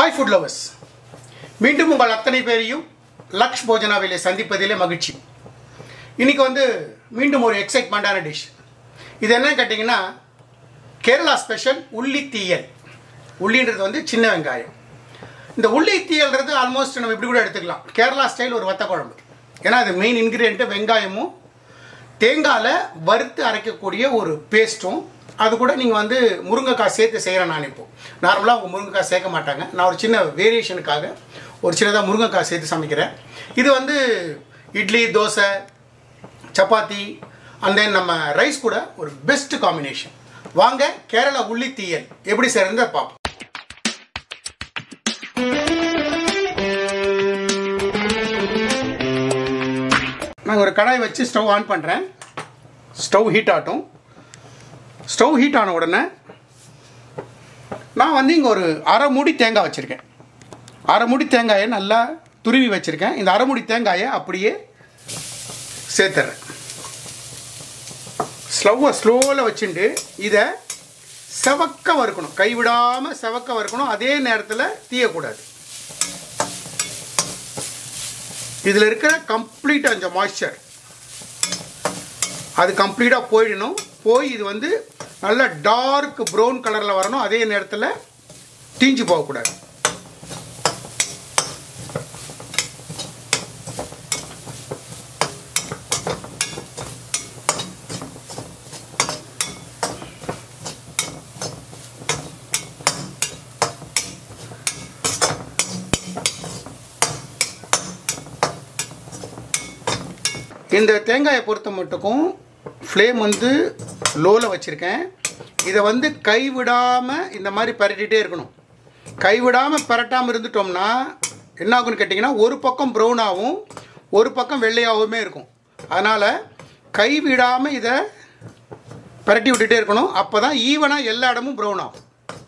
hi food lovers மீண்டும் உங்கள் அத்தனை பேரையும் லக்ஷ் போஜனாவிலே சந்திப்பதிலே மகிழ்ச்சி இன்னைக்கு வந்து மீண்டும் ஒரு எக்ஸைட்மெண்ட்டான டிஷ் இது என்னன்னு கேட்டிங்கன்னா கேரளா ஸ்பெஷல் உள்ளி தீயல் உள்ளின்றது வந்து சின்ன வெங்காயம் இந்த உள்ளி தீயல்ன்றது ஆல்மோஸ்ட் நம்ம இப்படி கூட எடுத்துக்கலாம் கேரளா ஸ்டைல் ஒரு வத்த குழம்பு ஏன்னா அது மெயின் இன்க்ரீடியண்ட்டு வெங்காயமும் தேங்காயில் வறுத்து அரைக்கக்கூடிய ஒரு பேஸ்ட்டும் அது கூட நீங்கள் வந்து முருங்கைக்காய் சேர்த்து செய்கிறேன் நான் இப்போ நார்மலாக அவங்க முருங்கைக்காய் சேர்க்க மாட்டாங்க நான் ஒரு சின்ன வேரியேஷனுக்காக ஒரு சின்னதாக முருங்கைக்காய் சேர்த்து சமைக்கிறேன் இது வந்து இட்லி தோசை சப்பாத்தி அண்ட் தென் நம்ம ரைஸ் கூட ஒரு பெஸ்ட் காம்பினேஷன் வாங்க கேரளா உள்ளி தீயல் எப்படி செய்யறத பார்ப்போம் நான் ஒரு கடாய் வச்சு ஸ்டவ் ஆன் பண்ணுறேன் ஸ்டவ் ஹீட் ஆகட்டும் ஸ்டவ் ஹீட் ஆன உடனே நான் வந்து இங்கே ஒரு அரை மூடி தேங்காய் வச்சுருக்கேன் அரை மூடி தேங்காயை நல்லா துருவி வச்சுருக்கேன் இந்த அரை மூடி தேங்காயை அப்படியே சேர்த்துறேன் ஸ்லவ்வை ஸ்லோவில் வச்சுட்டு இதை செவக்க வறுக்கணும் கைவிடாமல் செவக்க வறுக்கணும் அதே நேரத்தில் தீயக்கூடாது இதில் இருக்கிற கம்ப்ளீட் அந்த மாய்ஸ்சர் அது கம்ப்ளீட்டாக போயிடணும் போய் இது வந்து நல்ல டார்க் ப்ரௌன் கலரில் வரணும் அதே நேரத்தில் தீஞ்சு போகக்கூடாது இந்த தேங்காயை பொறுத்த மட்டுக்கும் ஃப்ளேம் வந்து லோவில் வச்சுருக்கேன் இதை வந்து கைவிடாமல் இந்த மாதிரி பரட்டிகிட்டே இருக்கணும் கைவிடாமல் பரட்டாமல் இருந்துட்டோம்னா என்ன ஆகும்னு கேட்டிங்கன்னா ஒரு பக்கம் ப்ரௌனாகவும் ஒரு பக்கம் வெள்ளையாகவுமே இருக்கும் அதனால் கைவிடாமல் இதை பரட்டி விட்டுட்டே இருக்கணும் அப்போ தான் ஈவனாக எல்லா இடமும் ப்ரௌன் ஆகும்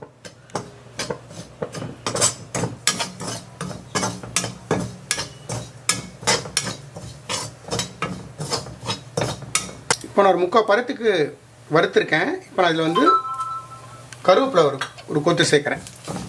இப்போ நான் ஒரு முக்கால் பரத்துக்கு வறுத்துருக்கேன் இப்போ நான் இதில் வந்து கருவேப்பிலை ஒரு ஒரு கொத்து சேர்க்குறேன்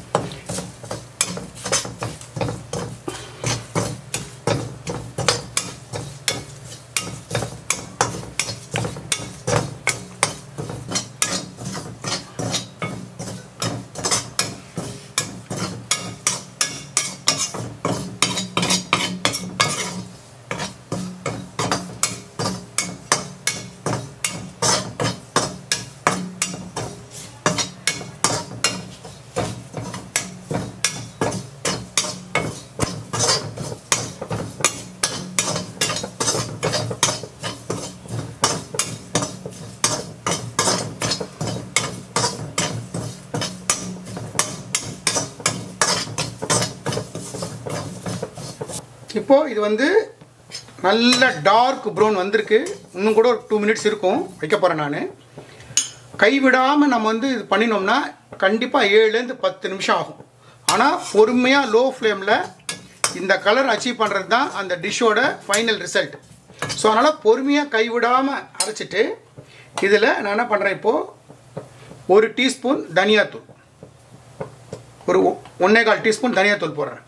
இப்போது இது வந்து நல்ல டார்க் ப்ரௌன் வந்திருக்கு இன்னும் கூட ஒரு டூ மினிட்ஸ் இருக்கும் வைக்க போகிறேன் நான் கைவிடாமல் நம்ம வந்து இது பண்ணினோம்னா கண்டிப்பாக ஏழுலேருந்து பத்து நிமிஷம் ஆகும் ஆனால் பொறுமையாக லோ ஃப்ளேமில் இந்த கலர் அச்சீவ் பண்ணுறது தான் அந்த டிஷ்ஷோட ஃபைனல் ரிசல்ட் ஸோ அதனால் பொறுமையாக கைவிடாமல் அரைச்சிட்டு இதில் நான் என்ன பண்ணுறேன் இப்போது ஒரு டீஸ்பூன் தனியாத்தூள் ஒரு ஒன்றே கால் டீஸ்பூன் தனியாத்தூள் போடுறேன்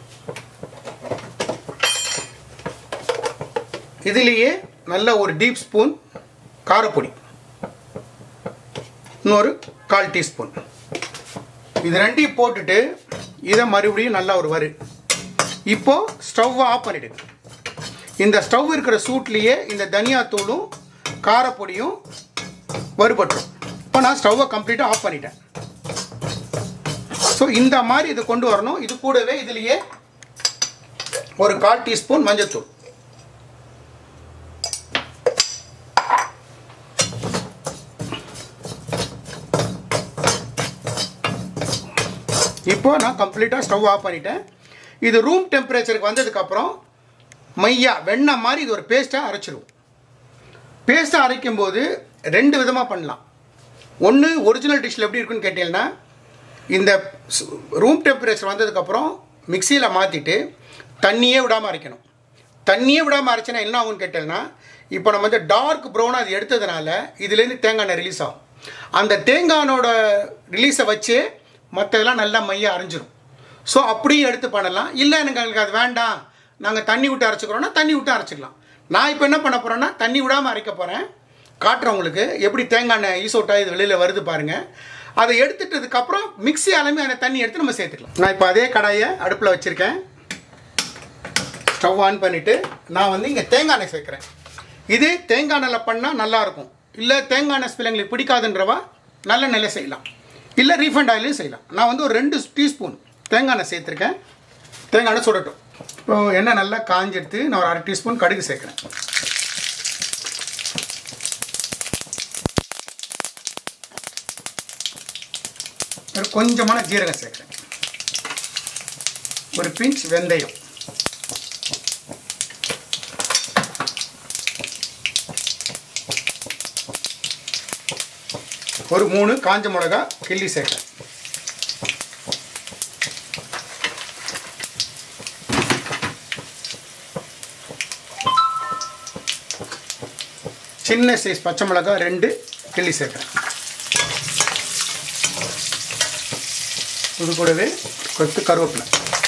இதுலேயே நல்ல ஒரு டீப் ஸ்பூன் காரப்பொடி இன்னொரு கால் டீஸ்பூன் இது ரெண்டையும் போட்டுட்டு இதை மறுபடியும் நல்லா ஒரு வரு இப்போது ஸ்டவ்வை ஆஃப் பண்ணிவிடுங்க இந்த ஸ்டவ் இருக்கிற சூட்லேயே இந்த தனியாத்தூளும் காரப்பொடியும் வறுபட்டுரும் இப்போ நான் ஸ்டவ்வை கம்ப்ளீட்டாக ஆஃப் பண்ணிட்டேன் ஸோ இந்த மாதிரி இதை கொண்டு வரணும் இது கூடவே இதுலேயே ஒரு கால் டீஸ்பூன் மஞ்சத்தூள் இப்போ நான் கம்ப்ளீட்டாக ஸ்டவ் ஆஃப் பண்ணிட்டேன் இது ரூம் டெம்பரேச்சருக்கு வந்ததுக்கப்புறம் மையா வெண்ணெய் மாதிரி இது ஒரு பேஸ்ட்டாக அரைச்சிடுவோம் பேஸ்ட்டாக அரைக்கும் போது ரெண்டு விதமாக பண்ணலாம் ஒன்று ஒரிஜினல் டிஷ்ஷில் எப்படி இருக்குன்னு கேட்டீங்கன்னா இந்த ரூம் டெம்பரேச்சர் வந்ததுக்கப்புறம் மிக்சியில் மாற்றிட்டு தண்ணியே விடாமல் அரைக்கணும் தண்ணியே விடாமல் அரைச்சினா என்ன ஆகும்னு கேட்டேன்னா இப்போ நம்ம வந்து டார்க் ப்ரௌனாக அது எடுத்ததுனால இதுலேருந்து தேங்காய் எண்ணெய் ரிலீஸ் ஆகும் அந்த தேங்காயோட ரிலீஸை வச்சு மற்றதெல்லாம் நல்லா மையாக அரைஞ்சிரும் ஸோ அப்படியும் எடுத்து பண்ணலாம் இல்லை எனக்கு எங்களுக்கு அது வேண்டாம் நாங்கள் தண்ணி விட்டு அரைச்சிக்கிறோன்னா தண்ணி விட்டு அரைச்சிக்கலாம் நான் இப்போ என்ன பண்ண போகிறேன்னா தண்ணி விடாமல் அரைக்க போகிறேன் காட்டுறேன் உங்களுக்கு எப்படி தேங்காய் எண்ணெய் ஈசோட்டா இது வெளியில் வருது பாருங்கள் அதை எடுத்துட்டதுக்கப்புறம் மிக்ஸி அளமே அந்த தண்ணி எடுத்து நம்ம சேர்த்துக்கலாம் நான் இப்போ அதே கடாயை அடுப்பில் வச்சுருக்கேன் ஸ்டவ் ஆன் பண்ணிவிட்டு நான் வந்து இங்கே தேங்காய் எண்ணெய் சேர்க்குறேன் இது தேங்காய் எண்ணெயில் பண்ணால் நல்லாயிருக்கும் இல்லை தேங்காய் எண்ணெய் ஸ்மெல் எங்களுக்கு பிடிக்காதுன்றவா நல்ல நெல்லை செய்யலாம் இல்லை ரீஃபண்ட் ஆயிலையும் செய்யலாம் நான் வந்து ஒரு ரெண்டு டீஸ்பூன் தேங்காய் எண்ணெய் சேர்த்துருக்கேன் தேங்காய் எண்ணெய் சுடட்டும் இப்போ எண்ணெய் நல்லா காஞ்செடுத்து நான் ஒரு அரை டீஸ்பூன் கடுகு சேர்க்குறேன் ஒரு கொஞ்சமான ஜீரகம் சேர்க்குறேன் ஒரு பிஞ்ச் வெந்தயம் ஒரு மூணு காஞ்ச மிளகா கிள்ளி சேர்க்குறேன் சின்ன சைஸ் பச்சை மிளகா ரெண்டு கிள்ளி சேர்க்குறேன் இது கூடவே கொத்து கருவேப்பிலை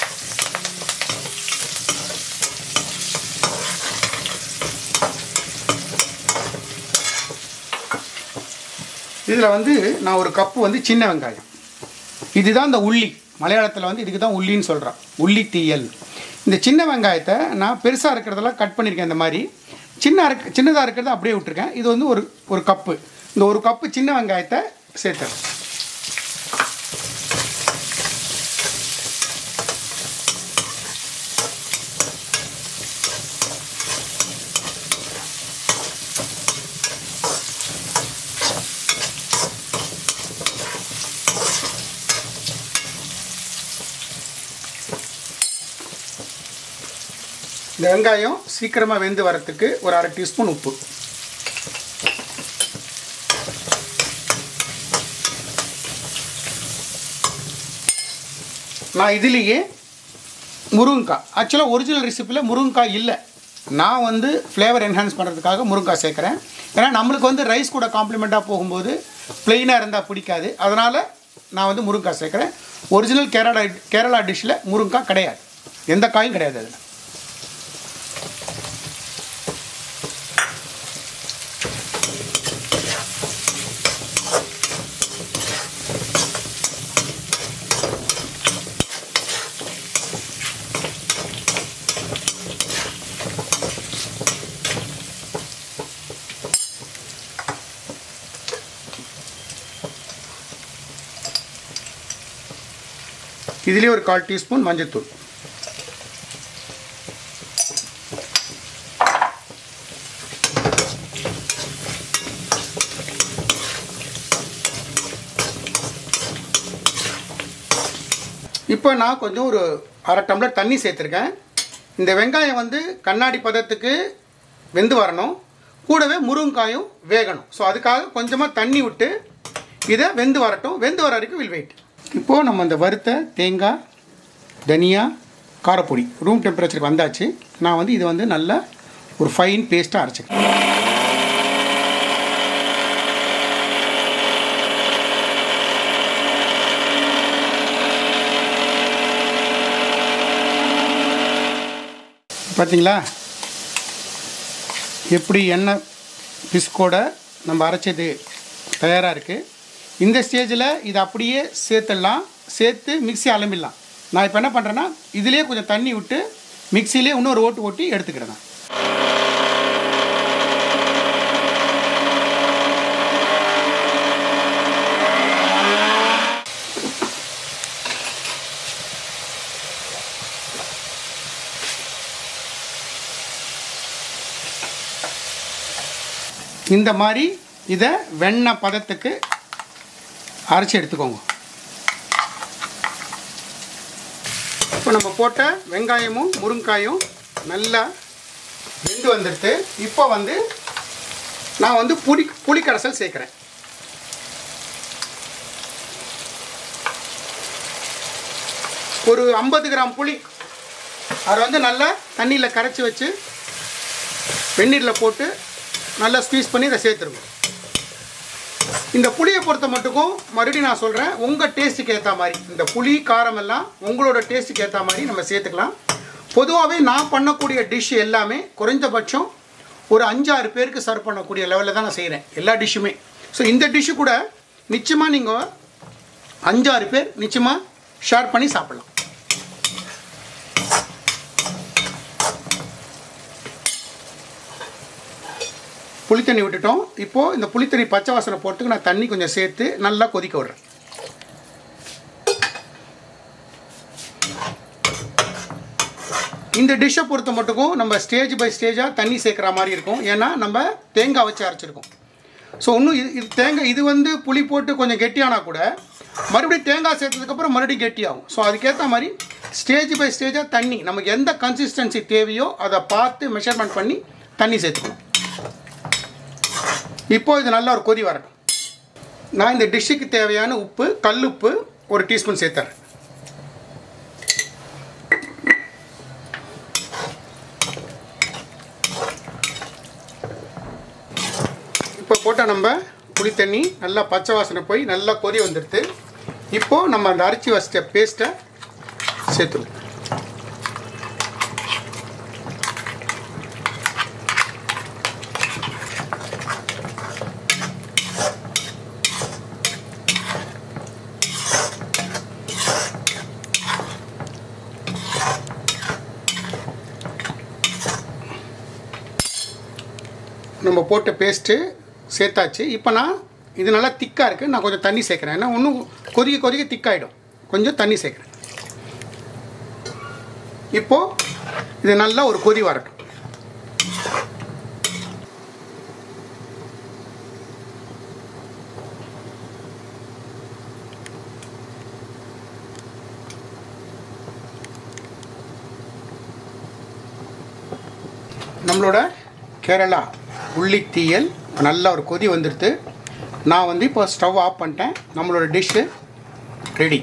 இதில் வந்து நான் ஒரு கப்பு வந்து சின்ன வெங்காயம் இதுதான் இந்த உள்ளி மலையாளத்தில் வந்து இதுக்கு தான் உள்ளின்னு சொல்கிறான் உள்ளி தீயல் இந்த சின்ன வெங்காயத்தை நான் பெருசாக இருக்கிறதெல்லாம் கட் பண்ணியிருக்கேன் இந்த மாதிரி சின்ன இருக்க சின்னதாக இருக்கிறத அப்படியே விட்டுருக்கேன் இது வந்து ஒரு ஒரு கப்பு இந்த ஒரு கப்பு சின்ன வெங்காயத்தை சேர்த்துறேன் இந்த வெங்காயம் சீக்கிரமாக வெந்து வரத்துக்கு ஒரு அரை டீஸ்பூன் உப்பு நான் இதுலேயே முருங்கைக்காய் ஆக்சுவலாக ஒரிஜினல் ரெசிப்பியில் முருங்கைக்காய் இல்லை நான் வந்து ஃப்ளேவர் என்ஹான்ஸ் பண்ணுறதுக்காக முருங்கைக்காய் சேர்க்குறேன் ஏன்னா நம்மளுக்கு வந்து ரைஸ் கூட காம்ப்ளிமெண்ட்டாக போகும்போது ப்ளெயினாக இருந்தால் பிடிக்காது அதனால் நான் வந்து முருங்கைக்காய் சேர்க்குறேன் ஒரிஜினல் கேரளா கேரளா டிஷ்ஷில் முருங்கைக்காய் கிடையாது எந்த காயும் கிடையாது அதில் இதுலேயே ஒரு கால் டீஸ்பூன் மஞ்சள்தூள் இப்போ நான் கொஞ்சம் ஒரு அரை டம்ளர் தண்ணி சேர்த்துருக்கேன் இந்த வெங்காயம் வந்து கண்ணாடி பதத்துக்கு வெந்து வரணும் கூடவே முருங்காயும் வேகணும் ஸோ அதுக்காக கொஞ்சமாக தண்ணி விட்டு இதை வெந்து வரட்டும் வெந்து வர வரைக்கும் வில் வெயிட் இப்போது நம்ம அந்த வறுத்த தேங்காய் தனியா காரப்பொடி ரூம் டெம்பரேச்சருக்கு வந்தாச்சு நான் வந்து இதை வந்து நல்லா ஒரு ஃபைன் பேஸ்ட்டாக அரைச்சிக்கிறேன் பார்த்தீங்களா எப்படி எண்ணெய் பிஸ்கோட நம்ம அரைச்சது தயாராக இருக்குது இந்த ஸ்டேஜில் இதை அப்படியே சேர்த்துடலாம் சேர்த்து மிக்ஸி அலம்பிடலாம் நான் இப்போ என்ன பண்ணுறேன்னா இதுலேயே கொஞ்சம் தண்ணி விட்டு மிக்சிலே இன்னொரு ஓட்டு ஓட்டி எடுத்துக்கிறேன் நான் இந்த மாதிரி இதை வெண்ணெய் பதத்துக்கு அரைச்சி எடுத்துக்கோங்க இப்போ நம்ம போட்ட வெங்காயமும் முருங்காயும் நல்லா வெந்து வந்துடுது இப்போ வந்து நான் வந்து புளி புளிக்கரைசல் சேர்க்குறேன் ஒரு ஐம்பது கிராம் புளி அதை வந்து நல்லா தண்ணியில் கரைச்சி வச்சு வெந்நீரில் போட்டு நல்லா ஸ்பீஸ் பண்ணி இதை சேர்த்துருங்க இந்த புளியை பொறுத்த மட்டுக்கும் மறுபடியும் நான் சொல்கிறேன் உங்கள் டேஸ்ட்டுக்கு ஏற்ற மாதிரி இந்த புளி காரம் எல்லாம் உங்களோட டேஸ்ட்டுக்கு ஏற்ற மாதிரி நம்ம சேர்த்துக்கலாம் பொதுவாகவே நான் பண்ணக்கூடிய டிஷ் எல்லாமே குறைந்தபட்சம் ஒரு அஞ்சாறு பேருக்கு சர்வ் பண்ணக்கூடிய லெவலில் தான் நான் செய்கிறேன் எல்லா டிஷ்ஷுமே ஸோ இந்த டிஷ்ஷு கூட நிச்சயமாக நீங்கள் அஞ்சாறு பேர் நிச்சயமாக ஷேர் பண்ணி சாப்பிடலாம் புளித்தண்ணி விட்டுட்டோம் இப்போது இந்த புளித்தண்ணி பச்சை வாசனை போட்டுக்கு நான் தண்ணி கொஞ்சம் சேர்த்து நல்லா கொதிக்க விடுறேன் இந்த டிஷ்ஷை பொறுத்த மட்டுக்கும் நம்ம ஸ்டேஜ் பை ஸ்டேஜாக தண்ணி சேர்க்குற மாதிரி இருக்கும் ஏன்னா நம்ம தேங்காய் வச்சு அரைச்சிருக்கோம் ஸோ இன்னும் இது இது தேங்காய் இது வந்து புளி போட்டு கொஞ்சம் கெட்டியானா கூட மறுபடியும் தேங்காய் சேர்த்ததுக்கப்புறம் மறுபடியும் கெட்டியாகும் ஸோ அதுக்கேற்ற மாதிரி ஸ்டேஜ் பை ஸ்டேஜாக தண்ணி நமக்கு எந்த கன்சிஸ்டன்சி தேவையோ அதை பார்த்து மெஷர்மெண்ட் பண்ணி தண்ணி சேர்த்துக்கணும் இப்போ இது நல்லா ஒரு கொதி வரட்டும் நான் இந்த டிஷ்ஷுக்கு தேவையான உப்பு கல்லுப்பு ஒரு டீஸ்பூன் சேர்த்துறேன் இப்போ போட்ட நம்ம புளி தண்ணி நல்லா பச்சை வாசனை போய் நல்லா கொதி வந்துடுது இப்போது நம்ம அந்த அரைச்சி வச்சிட்ட பேஸ்ட்டை சேர்த்துருவோம் நம்ம போட்ட பேஸ்ட்டு சேர்த்தாச்சு இப்போ நான் இது நல்லா திக்காக இருக்குது நான் கொஞ்சம் தண்ணி சேர்க்குறேன் ஏன்னா இன்னும் கொதிக்க கொதிக்க திக்காயிடும் கொஞ்சம் தண்ணி சேர்க்குறேன் இப்போது இது நல்லா ஒரு கொதி வரட்டும் நம்மளோட கேரளா உள்ளித்தீயல் நல்ல ஒரு கொதி வந்துடுது நான் வந்து இப்போ ஸ்டவ் ஆஃப் பண்ணிட்டேன் நம்மளோட டிஷ்ஷு ரெடி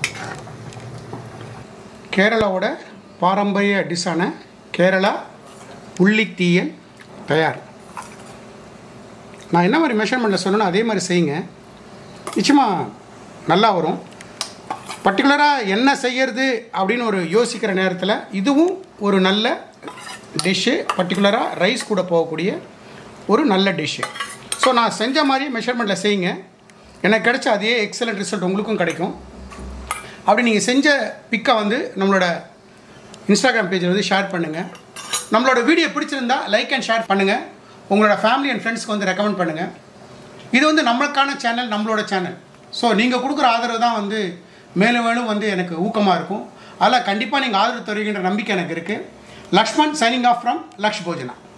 கேரளாவோட பாரம்பரிய டிஷ்ஷான கேரளா உள்ளித்தீயல் தயார் நான் என்ன மாதிரி மெஷர்மெண்ட்டில் சொன்னேனோ அதே மாதிரி செய்யுங்க நிச்சயமாக நல்லா வரும் பர்டிகுலராக என்ன செய்யறது அப்படின்னு ஒரு யோசிக்கிற நேரத்தில் இதுவும் ஒரு நல்ல டிஷ்ஷு பர்டிகுலராக ரைஸ் கூட போகக்கூடிய ஒரு நல்ல டிஷ்ஷு ஸோ நான் செஞ்ச மாதிரி மெஷர்மெண்ட்டில் செய்யுங்க எனக்கு கிடைச்ச அதே எக்ஸலண்ட் ரிசல்ட் உங்களுக்கும் கிடைக்கும் அப்படி நீங்கள் செஞ்ச பிக்கை வந்து நம்மளோட இன்ஸ்டாகிராம் பேஜில் வந்து ஷேர் பண்ணுங்கள் நம்மளோட வீடியோ பிடிச்சிருந்தா லைக் அண்ட் ஷேர் பண்ணுங்கள் உங்களோட ஃபேமிலி அண்ட் ஃப்ரெண்ட்ஸ்க்கு வந்து ரெக்கமெண்ட் பண்ணுங்கள் இது வந்து நம்மளுக்கான சேனல் நம்மளோட சேனல் ஸோ நீங்கள் கொடுக்குற ஆதரவு தான் வந்து மேலும் மேலும் வந்து எனக்கு ஊக்கமாக இருக்கும் அதில் கண்டிப்பாக நீங்கள் ஆதரவு தருவீங்கன்ற நம்பிக்கை எனக்கு இருக்குது Lakshman signing off from Laksh போஜனா